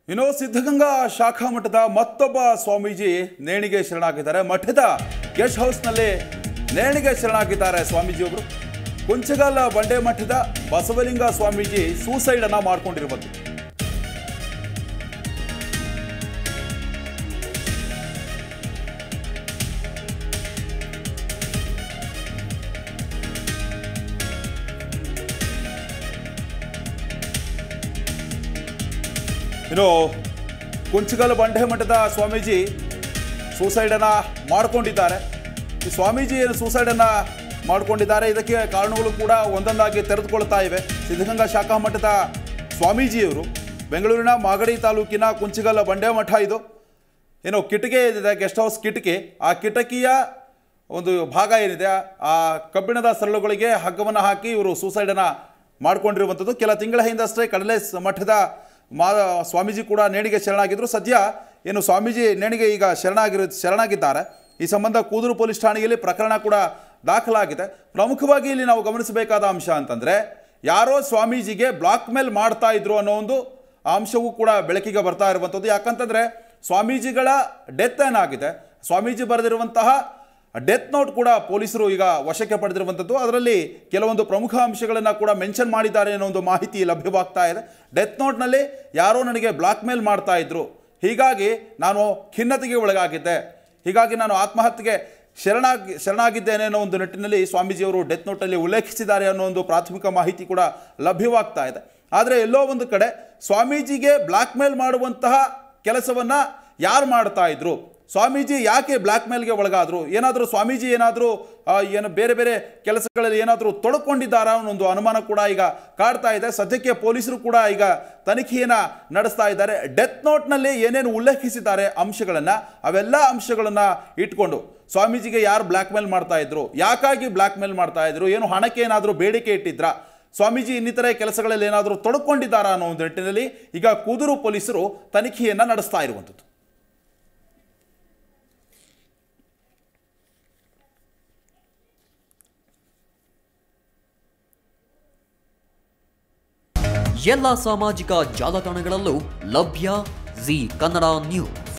ಇನ್ನು ಸಿದ್ಧಗಂಗಾ ಶಾಖಾ ಮಠದ ಮತ್ತೊಬ್ಬ ಸ್ವಾಮೀಜಿ ನೇಣಿಗೆ ಶರಣಾಗಿದ್ದಾರೆ ಮಠದ ಗೆಸ್ಟ್ ಹೌಸ್ನಲ್ಲಿ ನೇಣಿಗೆ ಶರಣಾಗಿದ್ದಾರೆ ಸ್ವಾಮೀಜಿಯೊಬ್ಬರು ಕುಂಚಗಾಲ ಬಂಡೆ ಮಠದ ಬಸವಲಿಂಗ ಸ್ವಾಮೀಜಿ ಸೂಸೈಡ್ ಅನ್ನ ಮಾಡ್ಕೊಂಡಿರುವುದು ಇನ್ನು ಕುಂಚಗಲ್ ಬಂಡೆ ಮಠದ ಸ್ವಾಮೀಜಿ ಸೂಸೈಡನ್ನು ಮಾಡಿಕೊಂಡಿದ್ದಾರೆ ಈ ಸ್ವಾಮೀಜಿ ಏನು ಸೂಸೈಡನ್ನು ಮಾಡಿಕೊಂಡಿದ್ದಾರೆ ಇದಕ್ಕೆ ಕಾರಣಗಳು ಕೂಡ ಒಂದೊಂದಾಗಿ ತೆರೆದುಕೊಳ್ತಾ ಇವೆ ಸಿದ್ಧಗಂಗಾ ಶಾಖಾ ಮಠದ ಸ್ವಾಮೀಜಿಯವರು ಬೆಂಗಳೂರಿನ ಮಾಗಡಿ ತಾಲೂಕಿನ ಕುಂಚಗಲ್ ಬಂಡೆ ಮಠ ಇದು ಏನು ಕಿಟಕಿ ಇದೆ ಗೆಸ್ಟ್ ಹೌಸ್ ಕಿಟಕಿ ಆ ಕಿಟಕಿಯ ಒಂದು ಭಾಗ ಏನಿದೆ ಆ ಕಬ್ಬಿಣದ ಸರಳುಗಳಿಗೆ ಹಗ್ಗವನ್ನು ಹಾಕಿ ಇವರು ಸೂಸೈಡನ್ನು ಮಾಡ್ಕೊಂಡಿರುವಂಥದ್ದು ಕೆಲ ತಿಂಗಳ ಹಿಂದಷ್ಟೇ ಕಡಲೆ ಸ- ಮಠದ ಮಾ ಸ್ವಾಮೀಜಿ ಕೂಡ ನೇಣಿಗೆ ಶರಣಾಗಿದ್ದರು ಸದ್ಯ ಏನು ಸ್ವಾಮೀಜಿ ನೇಣಿಗೆ ಈಗ ಶರಣಾಗಿರು ಶರಣಾಗಿದ್ದಾರೆ ಈ ಸಂಬಂಧ ಕೂದೂರು ಪೊಲೀಸ್ ಠಾಣೆಯಲ್ಲಿ ಪ್ರಕರಣ ಕೂಡ ದಾಖಲಾಗಿದೆ ಪ್ರಮುಖವಾಗಿ ಇಲ್ಲಿ ನಾವು ಗಮನಿಸಬೇಕಾದ ಅಂಶ ಅಂತಂದರೆ ಯಾರೋ ಸ್ವಾಮೀಜಿಗೆ ಬ್ಲಾಕ್ ಮೇಲ್ ಮಾಡ್ತಾ ಇದ್ರು ಅನ್ನೋ ಒಂದು ಅಂಶವೂ ಕೂಡ ಬೆಳಕಿಗೆ ಬರ್ತಾ ಇರುವಂಥದ್ದು ಯಾಕಂತಂದರೆ ಸ್ವಾಮೀಜಿಗಳ ಡೆತ್ ಏನಾಗಿದೆ ಸ್ವಾಮೀಜಿ ಬರೆದಿರುವಂತಹ ಡೆತ್ ನೋಟ್ ಕೂಡ ಪೊಲೀಸರು ಈಗ ವಶಕ್ಕೆ ಪಡೆದಿರುವಂಥದ್ದು ಅದರಲ್ಲಿ ಕೆಲವೊಂದು ಪ್ರಮುಖ ಅಂಶಗಳನ್ನು ಕೂಡ ಮೆನ್ಷನ್ ಮಾಡಿದ್ದಾರೆ ಅನ್ನೋ ಒಂದು ಮಾಹಿತಿ ಲಭ್ಯವಾಗ್ತಾ ಇದೆ ಡೆತ್ ನೋಟ್ನಲ್ಲಿ ಯಾರೋ ನನಗೆ ಬ್ಲಾಕ್ ಮೇಲ್ ಮಾಡ್ತಾ ಇದ್ರು ಹೀಗಾಗಿ ನಾನು ಖಿನ್ನತೆಗೆ ಒಳಗಾಗಿದ್ದೆ ಹೀಗಾಗಿ ನಾನು ಆತ್ಮಹತ್ಯೆಗೆ ಶರಣಾಗಿ ಶರಣಾಗಿದ್ದೇನೆ ಅನ್ನೋ ಒಂದು ನಿಟ್ಟಿನಲ್ಲಿ ಸ್ವಾಮೀಜಿಯವರು ಡೆತ್ ನೋಟಲ್ಲಿ ಉಲ್ಲೇಖಿಸಿದ್ದಾರೆ ಅನ್ನೋ ಒಂದು ಪ್ರಾಥಮಿಕ ಮಾಹಿತಿ ಕೂಡ ಲಭ್ಯವಾಗ್ತಾ ಇದೆ ಆದರೆ ಎಲ್ಲೋ ಒಂದು ಕಡೆ ಸ್ವಾಮೀಜಿಗೆ ಬ್ಲಾಕ್ ಮೇಲ್ ಮಾಡುವಂತಹ ಕೆಲಸವನ್ನು ಯಾರು ಮಾಡ್ತಾ ಇದ್ರು ಸ್ವಾಮೀಜಿ ಯಾಕೆ ಬ್ಲ್ಯಾಕ್ ಮೇಲ್ಗೆ ಒಳಗಾದರು ಏನಾದರೂ ಸ್ವಾಮೀಜಿ ಏನಾದರೂ ಏನು ಬೇರೆ ಬೇರೆ ಕೆಲಸಗಳಲ್ಲಿ ಏನಾದರೂ ತೊಡ್ಕೊಂಡಿದ್ದಾರಾ ಅನ್ನೋ ಒಂದು ಅನುಮಾನ ಕೂಡ ಈಗ ಕಾಡ್ತಾ ಇದೆ ಸದ್ಯಕ್ಕೆ ಪೊಲೀಸರು ಕೂಡ ಈಗ ತನಿಖೆಯನ್ನು ನಡೆಸ್ತಾ ಇದ್ದಾರೆ ಡೆತ್ ನೋಟ್ನಲ್ಲಿ ಏನೇನು ಉಲ್ಲೇಖಿಸಿದ್ದಾರೆ ಅಂಶಗಳನ್ನು ಅವೆಲ್ಲ ಅಂಶಗಳನ್ನು ಇಟ್ಕೊಂಡು ಸ್ವಾಮೀಜಿಗೆ ಯಾರು ಬ್ಲ್ಯಾಕ್ ಮೇಲ್ ಮಾಡ್ತಾ ಇದ್ರು ಯಾಕಾಗಿ ಬ್ಲ್ಯಾಕ್ ಮೇಲ್ ಮಾಡ್ತಾ ಇದ್ರು ಏನು ಹಣಕ್ಕೆ ಏನಾದರೂ ಬೇಡಿಕೆ ಇಟ್ಟಿದ್ರಾ ಸ್ವಾಮೀಜಿ ಇನ್ನಿತರೆ ಕೆಲಸಗಳಲ್ಲಿ ಏನಾದರೂ ತೊಡ್ಕೊಂಡಿದ್ದಾರಾ ಅನ್ನೋ ಒಂದು ನಿಟ್ಟಿನಲ್ಲಿ ಈಗ ಕೂದೂರು ಪೊಲೀಸರು ತನಿಖೆಯನ್ನು ನಡೆಸ್ತಾ ಇರುವಂಥದ್ದು ಎಲ್ಲ ಸಾಮಾಜಿಕ ಜಾಲತಾಣಗಳಲ್ಲೂ ಲಭ್ಯ ಜಿ ಕನ್ನಡ ನ್ಯೂಸ್